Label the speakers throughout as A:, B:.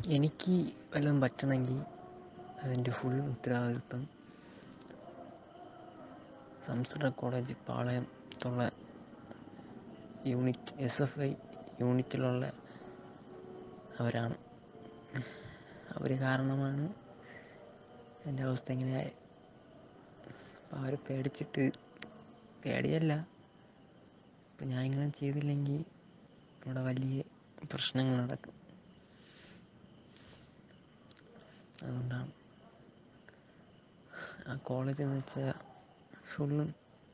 A: എനിക്ക് വല്ലതും പറ്റണമെങ്കിൽ അതിൻ്റെ ഫുൾ ഉത്തരവാദിത്വം സംസ്കൃത കോളേജ് പാളയത്തുള്ള യൂണിറ്റ് എസ് എഫ് ഐ യൂണിറ്റിലുള്ള അവരാണ് അവർ കാരണമാണ് എൻ്റെ അവസ്ഥ ഇങ്ങനെ ആയത് അപ്പോൾ അവർ പേടിച്ചിട്ട് പേടിയല്ല ഇപ്പം ഞാൻ ഇങ്ങനെ ചെയ്തില്ലെങ്കിൽ ഇവിടെ വലിയ പ്രശ്നങ്ങൾ നടക്കും അതുകൊണ്ടാണ് ആ കോളേജ് എന്ന് വെച്ചാൽ ഫുള്ളും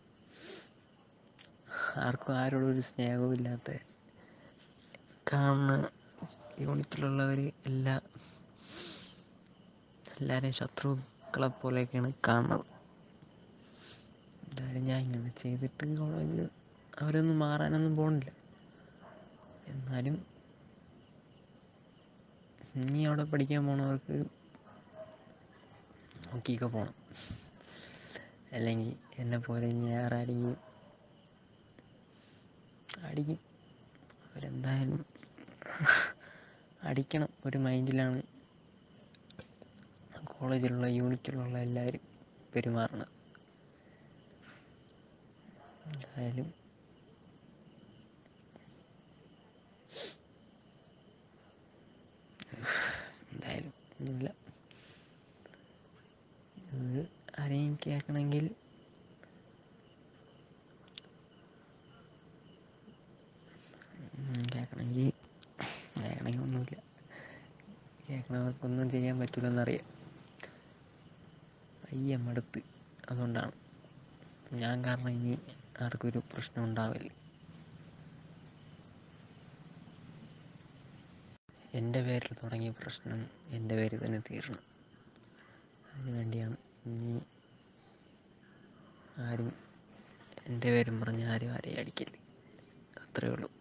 A: ആർക്കും ആരോടും ഒരു സ്നേഹവും ഇല്ലാത്ത കാണുന്ന യൂണിറ്റിലുള്ളവർ എല്ലാ എല്ലാവരെയും ശത്രുക്കളെ പോലെയൊക്കെയാണ് കാണുന്നത് എന്തായാലും ഞാൻ ഇങ്ങനെ ചെയ്തിട്ട് കോളേജ് അവരൊന്നും മാറാനൊന്നും പോണില്ല എന്നാലും ഇനി അവിടെ പഠിക്കാൻ പോണവർക്ക് നോക്കിയൊക്കെ പോകണം അല്ലെങ്കിൽ എന്നെപ്പോലെ ഇനി വേറെ ആരെങ്കിലും അടിക്കും അവരെന്തായാലും അടിക്കണം ഒരു മൈൻഡിലാണ് കോളേജിലുള്ള യൂണിറ്റിലുള്ള എല്ലാവരും പെരുമാറുന്നത് എന്തായാലും എന്തായാലും ഒന്നുമില്ല ഇത് ആരെയും കേൾക്കണമെങ്കിൽ കേൾക്കണമെങ്കിൽ കേൾക്കണമെങ്കിൽ ഒന്നുമില്ല കേൾക്കണവർക്കൊന്നും ചെയ്യാൻ പറ്റില്ലെന്നറിയാം വയ്യ മടുത്ത് അതുകൊണ്ടാണ് ഞാൻ കാരണം ഇനി ആർക്കും ഒരു പ്രശ്നം ഉണ്ടാവില്ല എൻ്റെ പേരിൽ തുടങ്ങിയ പ്രശ്നം എൻ്റെ പേരിൽ തന്നെ തീരണം അതിനു വേണ്ടിയാണ് ഇനി ആരും എൻ്റെ പേരും പറഞ്ഞ് ആരും ആരെയും അടിക്കരുത് അത്രയേ ഉള്ളൂ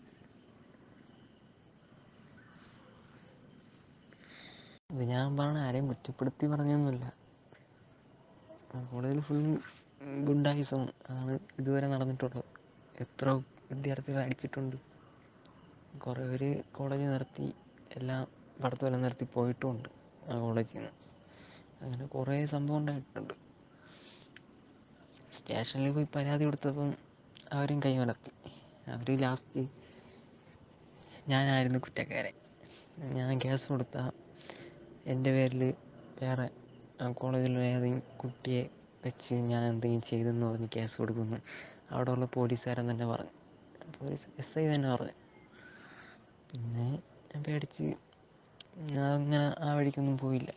A: ഇത് ഞാൻ പറഞ്ഞ ആരെയും കുറ്റപ്പെടുത്തി പറഞ്ഞൊന്നുമില്ല കോളേജിൽ ഫുൾ ഗുണ്ടായിസം ആണ് ഇതുവരെ നടന്നിട്ടുള്ളത് എത്ര വിദ്യാർത്ഥികളെ അടിച്ചിട്ടുണ്ട് കുറേ പേര് കോളേജ് നിർത്തി എല്ലാം പഠിത്തമെല്ലാം നിർത്തി പോയിട്ടുമുണ്ട് ആ കോളേജിൽ നിന്ന് അങ്ങനെ കുറേ സംഭവം ഉണ്ടായിട്ടുണ്ട് സ്റ്റേഷനിൽ പോയി പരാതി കൊടുത്തപ്പം അവരും കൈമലർത്തി അവർ ലാസ്റ്റ് ഞാനായിരുന്നു കുറ്റക്കാരൻ ഞാൻ കേസ് കൊടുത്താൽ എൻ്റെ പേരിൽ വേറെ ആ കോളേജിലുള്ള ഏതെങ്കിലും കുട്ടിയെ വെച്ച് ഞാൻ എന്തെങ്കിലും ചെയ്തെന്ന് പറഞ്ഞ് കേസ് കൊടുക്കുമെന്ന് അവിടെയുള്ള പോലീസുകാരൻ തന്നെ പറഞ്ഞു പോലീസ് എസ് ഐ തന്നെ പറഞ്ഞു പിന്നെ ഞാൻ പേടിച്ച് ഞാൻ അങ്ങനെ ആ വഴിക്കൊന്നും പോയില്ല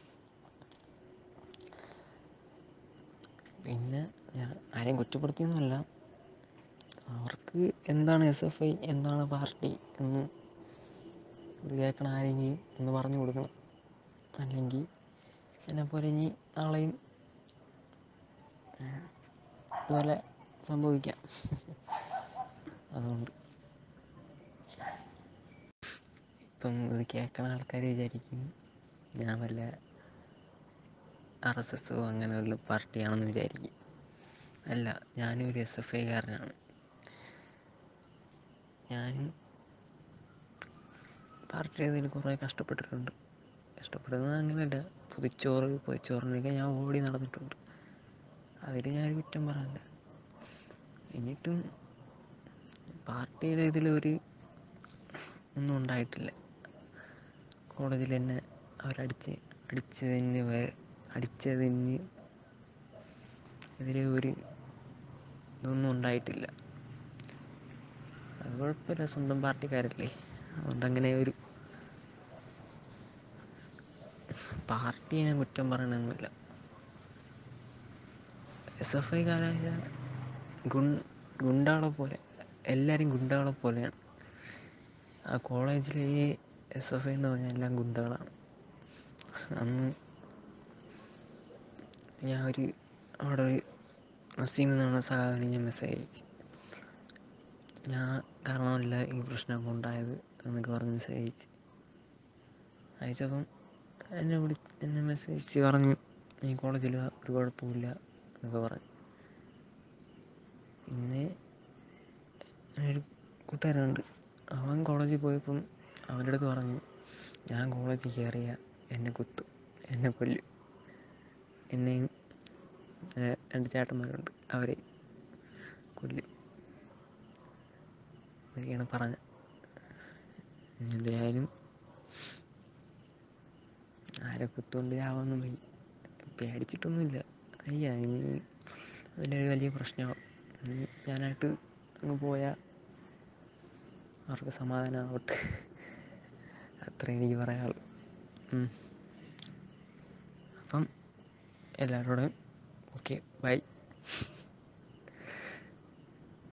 A: പിന്നെ ഞാൻ ആരെയും കുറ്റപ്പെടുത്തിയൊന്നുമല്ല അവർക്ക് എന്താണ് എസ് എഫ് ഐ എന്താണ് പാർട്ടി എന്ന് ഇത് കേൾക്കണ ആരെങ്കിലും ഒന്ന് പറഞ്ഞു കൊടുക്കണം അല്ലെങ്കിൽ എന്നെപ്പോലെ ഇനി നാളെയും ഇതുപോലെ സംഭവിക്കാം അതുകൊണ്ട് ഇപ്പം ഇത് കേൾക്കണ ആൾക്കാർ വിചാരിക്കും ഞാൻ വല്ല ആർ എസ് എസോ അങ്ങനെ വല്ല പാർട്ടിയാണെന്ന് വിചാരിക്കും അല്ല ഞാനും ഒരു എസ് എഫ് ഐക്കാരനാണ് ഞാനും പാർട്ടിയുടെ ഇതിൽ കുറേ കഷ്ടപ്പെട്ടിട്ടുണ്ട് കഷ്ടപ്പെടുന്നത് അങ്ങനെയല്ല പൊതിച്ചോറ് പൊതിച്ചോറിനൊക്കെ ഞാൻ ഓടി നടന്നിട്ടുണ്ട് അതിൽ ഞാൻ കുറ്റം പറയില്ല എന്നിട്ടും പാർട്ടിയുടെ ഇതിൽ ഒരു ഒന്നും ഉണ്ടായിട്ടില്ല കോളേജിൽ എന്നെ അവരടിച്ച് അടിച്ചതിന് അടിച്ചതിന് എതിരെ ഒരു ഇതൊന്നും ഉണ്ടായിട്ടില്ല അത് കുഴപ്പമില്ല സ്വന്തം പാർട്ടിക്കാരല്ലേ അതുകൊണ്ട് അങ്ങനെ ഒരു പാർട്ടിയെ ഞാൻ കുറ്റം പറയണമൊന്നുമില്ല എസ് എഫ് ഐക്കാരായ ഗുൺ ഗുണ്ടകളെ പോലെ എല്ലാവരും ഗുണ്ടകളെ പോലെയാണ് ആ കോളേജിലെ എസ് എഫ് ഐ എന്ന് പറഞ്ഞാൽ എല്ലാം ഗുണ്ടകളാണ് അന്ന് ഞാൻ ഒരു അവിടെ ഒരു നസീം എന്നാണ് സഹാബിന് ഞാൻ മെസ്സേജ് അയച്ചു ഞാൻ കാരണമല്ല ഈ പ്രശ്നമൊക്കെ ഉണ്ടായത് എന്നൊക്കെ പറഞ്ഞ് മെസ്സേജ് അയച്ചു അയച്ചപ്പം എന്നെ വിളി എന്നെ മെസ്സേജ് അയച്ച് പറഞ്ഞു നീ കോളേജിൽ വാ ഒരു കുഴപ്പമില്ല എന്നൊക്കെ പറഞ്ഞു പിന്നെ ഒരു കൂട്ടുകാരനുണ്ട് അവൻ കോളേജിൽ പോയപ്പം അവൻ്റെ അടുത്ത് പറഞ്ഞു ഞാൻ കോളേജിൽ കയറിയാൽ എന്നെ കുത്തും എന്നെ കൊല്ലും എന്നെയും രണ്ട് ചേട്ടന്മാരുണ്ട് അവരെയും കൊല്ലും എന്നൊക്കെയാണ് പറഞ്ഞത് എന്തായാലും ആരെ കുത്തുകൊണ്ട് ചാവാനൊന്നും വയ്യ പേടിച്ചിട്ടൊന്നുമില്ല വയ്യ ഇനി അതിലൊരു വലിയ പ്രശ്നമാവും ഞാനായിട്ട് അങ്ങ് പോയാൽ അവർക്ക് സമാധാനമാവട്ടെ അത്രയേ എനിക്ക് പറയാനുള്ളൂ അപ്പം എല്ലാവരോടും ഓക്കെ